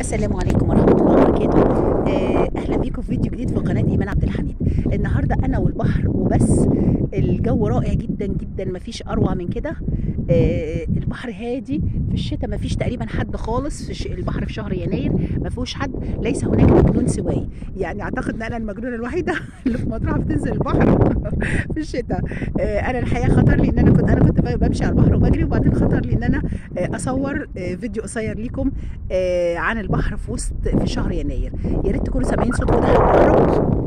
السلام عليكم ورحمة الله وبركاته آه، أهلا بيكم في فيديو جديد في قناة إيمان عبد الحميد النهاردة أنا والبحر وبس الجو رائع جدا جدا مفيش أروع من كده آه، البحر هادي في الشتاء مفيش تقريبا حد خالص في الش- البحر في شهر يناير مفيهوش حد ليس هناك مجنون سواي يعني أعتقد إن أنا المجنونة الوحيدة اللي في مطروح بتنزل البحر في الشتاء آه، أنا الحقيقة خطر لي إن أنا كنت أنا كنت بمشي على البحر وبجري وبعدين خطر لي إن أنا آه، أصور آه، فيديو قصير ليكم آه، عن البحر في وسط في شهر يناير يا ريت تكونوا سامعين صوت كده هقرب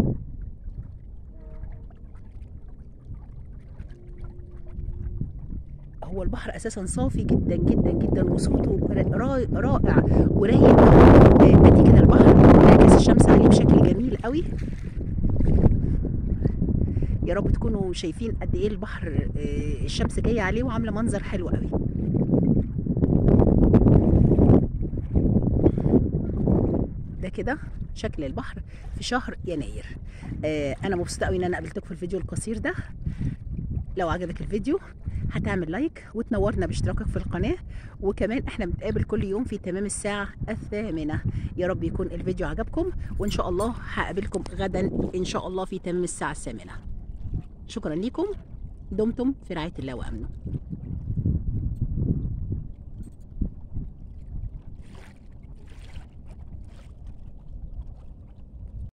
هو البحر اساسا صافي جدا جدا جدا وصوته را- رائع ورايق آه، ادي كده البحر انعكاس الشمس عليه بشكل جميل قوي يا رب تكونوا شايفين قد ايه البحر آه، الشمس جايه عليه وعامله منظر حلو قوي ده كده شكل البحر في شهر يناير آه انا مبسوطه قوي ان انا قابلتكم في الفيديو القصير ده لو عجبك الفيديو هتعمل لايك وتنورنا باشتراكك في القناه وكمان احنا بنتقابل كل يوم في تمام الساعه الثامنه يا رب يكون الفيديو عجبكم وان شاء الله هقابلكم غدا ان شاء الله في تمام الساعه الثامنه شكرا لكم دمتم في رعايه الله وامنه